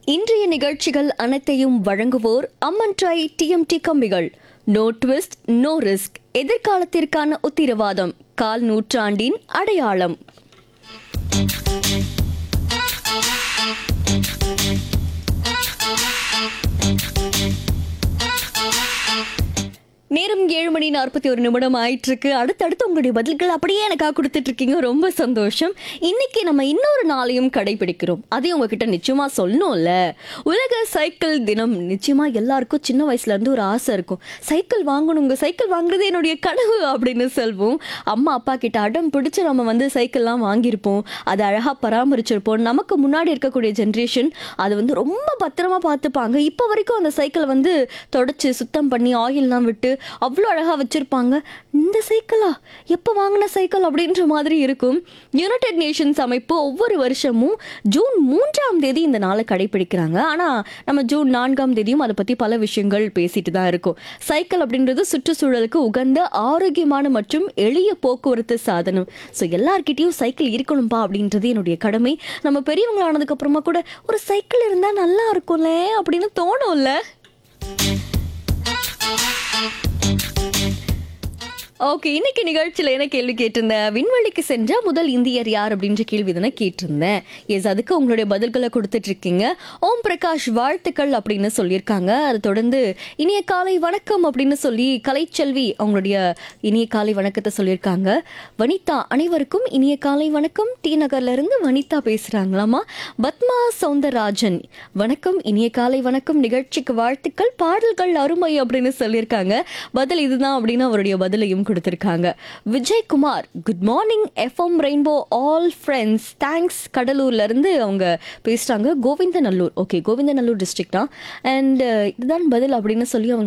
இன்றைய நிகழ்ச்சிகள் அனைத்தையும் வழங்குவோர் அம்மன் ட்ரை டிஎம்டி கம்பிகள் நோ ட்விஸ்ட் நோ ரிஸ்க் எதிர்காலத்திற்கான உத்திரவாதம் கால் நூற்றாண்டின் அடையாளம் நேரம் ஏழு மணி நாற்பத்தி ஒரு நிமிடம் ஆயிட்டு இருக்கு அடுத்தடுத்து உங்களுடைய பதில்கள் அப்படியே எனக்காக கொடுத்துட்டு இருக்கீங்க ரொம்ப சந்தோஷம் இன்னைக்கு நம்ம இன்னொரு நாளையும் கடைபிடிக்கிறோம் அதையும் உங்ககிட்ட நிச்சயமா சொல்லணும்ல உலக சைக்கிள் தினம் நிச்சயமா எல்லாருக்கும் சின்ன வயசுல இருந்து ஒரு ஆசை இருக்கும் சைக்கிள் வாங்கணுங்க சைக்கிள் வாங்குறது என்னுடைய கனவு அப்படின்னு சொல்வோம் அம்மா அப்பா கிட்ட அடம் பிடிச்சு நம்ம வந்து சைக்கிள்லாம் வாங்கியிருப்போம் அதை அழகா பராமரிச்சிருப்போம் நமக்கு முன்னாடி இருக்கக்கூடிய ஜென்ரேஷன் அதை வந்து ரொம்ப பத்திரமா பார்த்துப்பாங்க இப்போ வரைக்கும் அந்த சைக்கிளை வந்து தொடச்சி சுத்தம் பண்ணி ஆயில்லாம் விட்டு அவ்வளோ அழகாக வச்சுருப்பாங்க இந்த சைக்கிளா எப்போ வாங்கின சைக்கிள் அப்படின்ற மாதிரி இருக்கும் யுனைடெட் நேஷன்ஸ் அமைப்பு ஒவ்வொரு வருஷமும் ஜூன் மூன்றாம் தேதி இந்த நாளை கடைபிடிக்கிறாங்க ஆனால் நம்ம ஜூன் நான்காம் தேதியும் அதை பற்றி பல விஷயங்கள் பேசிட்டு தான் இருக்கும் சைக்கிள் அப்படின்றது சுற்றுச்சூழலுக்கு உகந்த ஆரோக்கியமான மற்றும் எளிய போக்குவரத்து சாதனம் ஸோ எல்லார்கிட்டயும் சைக்கிள் இருக்கணும்பா அப்படின்றது என்னுடைய கடமை நம்ம பெரியவங்களானதுக்கு அப்புறமா கூட ஒரு சைக்கிள் இருந்தால் நல்லா இருக்கும்ல அப்படின்னு தோணும்ல ஓகே இன்னைக்கு நிகழ்ச்சியில் என்ன கேள்வி கேட்டிருந்தேன் விண்வெளிக்கு சென்ற முதல் இந்தியர் யார் அப்படின்ற கேள்வி தானே கேட்டிருந்தேன் எஸ் அதுக்கு உங்களுடைய பதில்களை கொடுத்துட்டு இருக்கீங்க ஓம் பிரகாஷ் வாழ்த்துக்கள் அப்படின்னு சொல்லியிருக்காங்க அதை தொடர்ந்து இனிய காலை வணக்கம் அப்படின்னு சொல்லி கலைச்செல்வி அவங்களுடைய இனிய காலை வணக்கத்தை சொல்லியிருக்காங்க வனிதா அனைவருக்கும் இனிய காலை வணக்கம் டி நகர்ல இருந்து வனிதா பேசுறாங்களாமா பத்மா சவுந்தரராஜன் வணக்கம் இனிய காலை வணக்கம் நிகழ்ச்சிக்கு வாழ்த்துக்கள் பாடல்கள் அருமை அப்படின்னு சொல்லியிருக்காங்க பதில் இதுதான் அப்படின்னு அவருடைய பதிலையும் கொடுத்திருக்காங்க Vijayakumar good morning FM rainbow all friends thanks கடலூர்ல இருந்து அவங்க பேசுறாங்க கோவிந்தநல்லூர் ஓகே கோவிந்தநல்லூர் டிஸ்ட்ரிக்ட் தான் அண்ட் இதுதான் பதில் அப்படின்னு சொல்லி அவங்க